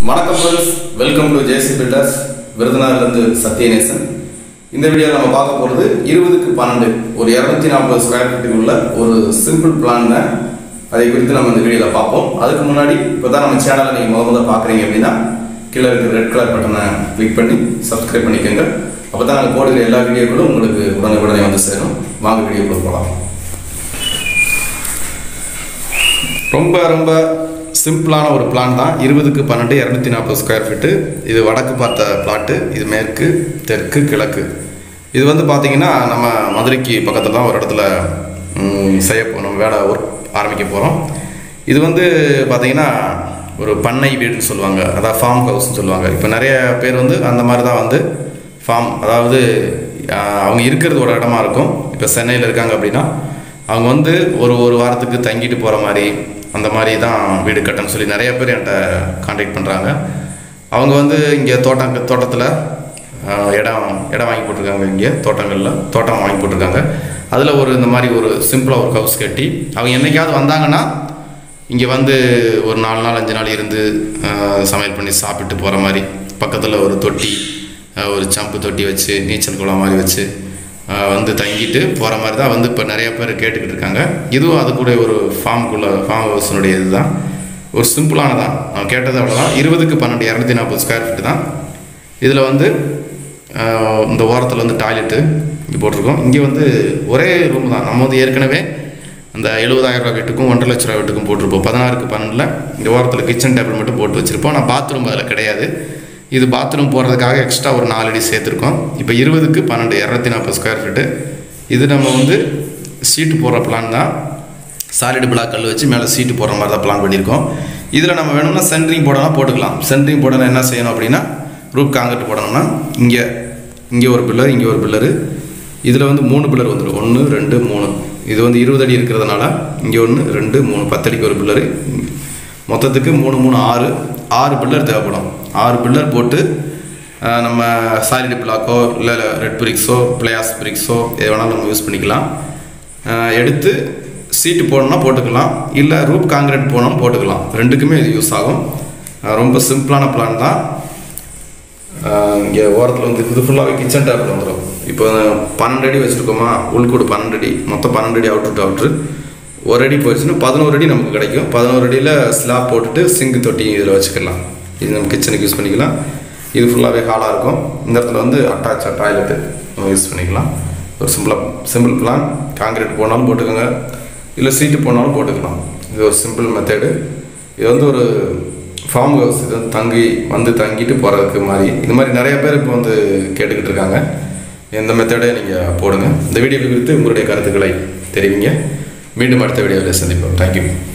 வணக்கம் friends welcome to JC builders விருதுநகர்லேருந்து சத்யநேசன் இந்த வீடியோவில் நம்ம பார்க்க போகிறது இருபதுக்கு பன்னெண்டு ஒரு இரநூத்தி நாற்பது ஸ்கொயர் ஃபீட்டுக்கு உள்ள ஒரு சிம்பிள் பிளான் தான் அதை குறித்து நம்ம இந்த வீடியோவில் பார்ப்போம் அதுக்கு முன்னாடி இப்போ தான் நம்ம சேனலை நீங்கள் முத முதல்ல பார்க்குறீங்க அப்படின்னா கீழே இருக்கிற ரெட் கலர் பட்டனை கிளிக் பண்ணி சப்ஸ்கிரைப் பண்ணிக்கோங்க அப்போ தான் நாங்கள் போடுகிற எல்லா வீடியோக்களும் உங்களுக்கு உடனுக்குடனே வந்து சேரும் வாங்க வீடியோக்குள்ள போகலாம் ரொம்ப ரொம்ப சிம்பிளான ஒரு பிளான் தான் இருபதுக்கு பன்னெண்டு இரநூத்தி நாற்பது ஸ்கொயர் ஃபீட்டு இது வடக்கு பார்த்த பிளாட்டு இது மேற்கு தெற்கு கிழக்கு இது வந்து பார்த்தீங்கன்னா நம்ம மதுரைக்கு பக்கத்தில் தான் ஒரு இடத்துல ம், செய்ய போகிறோம் வேலை ஒர்க் ஆரம்பிக்க போகிறோம் இது வந்து பார்த்தீங்கன்னா ஒரு பண்ணை வீடுன்னு சொல்லுவாங்க அதாவது ஃபார்ம் ஹவுஸ்னு சொல்லுவாங்க இப்போ நிறைய பேர் வந்து அந்த மாதிரி தான் வந்து ஃபார்ம் அதாவது ஆஹ், அவங்க இருக்கிறது ஒரு இடமா இருக்கும் இப்போ சென்னையில் இருக்காங்க அப்படின்னா அவங்க வந்து ஒரு ஒரு வாரத்துக்கு தங்கிட்டு போகிற மாதிரி அந்த மாதிரி தான் வீடு கட்டணும்னு சொல்லி நிறைய பேர் என்கிட்ட காண்டாக்ட் பண்ணுறாங்க அவங்க வந்து இங்கே தோட்டம் தோட்டத்தில் ஆஹ், இடம் இடம் வாங்கி போட்டிருக்காங்க இங்கே தோட்டங்களில் தோட்டம் வாங்கி போட்டிருக்காங்க அதில் ஒரு இந்த மாதிரி ஒரு சிம்பிளாக ஒரு ஹவுஸ் கட்டி அவங்க என்னைக்காவது வந்தாங்கன்னா இங்கே வந்து ஒரு நாலு நாள் அஞ்சு நாள் இருந்து ஆஹ், சமையல் பண்ணி சாப்பிட்டு போகிற மாதிரி பக்கத்தில் ஒரு தொட்டி ஆஹ், ஒரு சம்பு தொட்டி வச்சு நீச்சல் குளம் மாதிரி வச்சு ஆஹ், வந்து தங்கிட்டு போகிற மாதிரி தான் வந்து இப்போ நிறைய பேர் கேட்டுக்கிட்டு இருக்காங்க இதுவும் அது கூட ஒரு ஃபார்முக்குள்ள ஃபார்ம் ஹவுஸினுடைய இதுதான் ஒரு சிம்பிளானதான் நான் கேட்டது அவ்வளோதான் இருபதுக்கு பன்னெண்டு இரநூத்தி நாற்பது ஸ்கொயர் ஃபீட் தான் இதில் வந்து ஆஹ், இந்த ஓரத்தில் வந்து டாய்லெட்டு இங்கே போட்டிருக்கோம் இங்கே வந்து ஒரே ரூம் தான் நம்ம வந்து ஏற்கனவே அந்த எழுபதாயிரம் ரூபா வீட்டுக்கும் ஒன்றரை லட்ச ரூபா வீட்டுக்கும் போட்டிருப்போம் பதினாறுக்கு பன்னெண்டில் இந்த ஓரத்தில் கிச்சன் டேபிள் மட்டும் போட்டு வச்சுருப்போம் நான் பாத்ரூம் அதில் கிடையாது இது பாத்ரூம் போடுறதுக்காக எக்ஸ்ட்ரா ஒரு நாலு அடி சேர்த்துருக்கோம் இப்போ இருபதுக்கு பன்னெண்டு இரநூத்தி நாற்பது ஸ்கொயர் ஃபீட்டு இது நம்ம வந்து சீட்டு போடுற பிளான் தான் சாலிடு பிளாக் கல் வச்சு மேலே சீட்டு போடுற மாதிரி தான் பிளான் பண்ணியிருக்கோம் இதில் நம்ம வேணும்னா சென்ட்ரிங் போடலாம் போட்டுக்கலாம் சென்ட்ரிங் போடணும் என்ன செய்யணும் அப்படின்னா ரூப் காங்கிரட் போடணும்னா இங்கே இங்கே ஒரு பில்லர் இங்கே ஒரு பில்லரு இதில் வந்து மூணு பில்லர் வந்துடும் ஒன்று ரெண்டு மூணு இது வந்து இருபது அடி இருக்கிறதுனால இங்கே ஒன்று ரெண்டு மூணு பத்தடிக்கு ஒரு பில்லரு மொத்தத்துக்கு மூணு மூணு ஆறு ஆறு பில்லர் தேவைப்படும் ஆறு பில்லர் போட்டு ஆஹ், நம்ம சாலிடு பிளாக்கோ இல்லை ரெட் பிரிக்ஸோ பிளேயாஸ் பிரிக்ஸோ எது வேணாலும் நம்ம யூஸ் பண்ணிக்கலாம் ஆஹ், எடுத்து சீட்டு போடணும்னா போட்டுக்கலாம் இல்லை ரூப் காங்கிரீட் போடணும் போட்டுக்கலாம் ரெண்டுக்குமே இது யூஸ் ஆகும் ஆஹ், ரொம்ப சிம்பிளான பிளான் தான் இங்கே ஓரத்தில் வந்து இது ஃபுல்லாகவே கிச்சன் டேப்பில் வந்துடும் இப்போ பன்னெண்டு அடி வச்சுருக்கோமா உள்கூடு பன்னெண்டு அடி மொத்தம் பன்னெண்டு அடி அவுட்ரு டு அவுட்ரு ஒரு அடி போயிடுச்சுன்னா பதினோரு அடி நமக்கு கிடைக்கும் பதினோரு அடியில் ஸ்லாப் போட்டுட்டு சிங்க் தொட்டி இதில் வச்சுக்கலாம் இது நம்ம கிச்சனுக்கு யூஸ் பண்ணிக்கலாம் இது ஃபுல்லாகவே ஹாலாக இருக்கும் இந்த இடத்துல வந்து அட்டாச் டாய்லெட்டு நம்ம யூஸ் பண்ணிக்கலாம் ஒரு சிம்பிளாக சிம்பிள் பிளான் காங்கிரீட் போனாலும் போட்டுக்கோங்க இல்லை சீட்டு போனாலும் போட்டுக்கலாம் இது ஒரு சிம்பிள் மெத்தடு இது வந்து ஒரு ஃபார்ம் ஹவுஸ் இது வந்து தங்கி வந்து தங்கிட்டு போகிறதுக்கு மாதிரி இது மாதிரி நிறைய பேர் இப்போ வந்து கேட்டுக்கிட்டு இருக்காங்க இந்த மெத்தடை நீங்கள் போடுங்க இந்த வீடியோ குறித்து உங்களுடைய கருத்துக்களை தெரிவிங்க மீண்டும் அடுத்த வீடியோவில் சந்திப்போம் தேங்க்யூ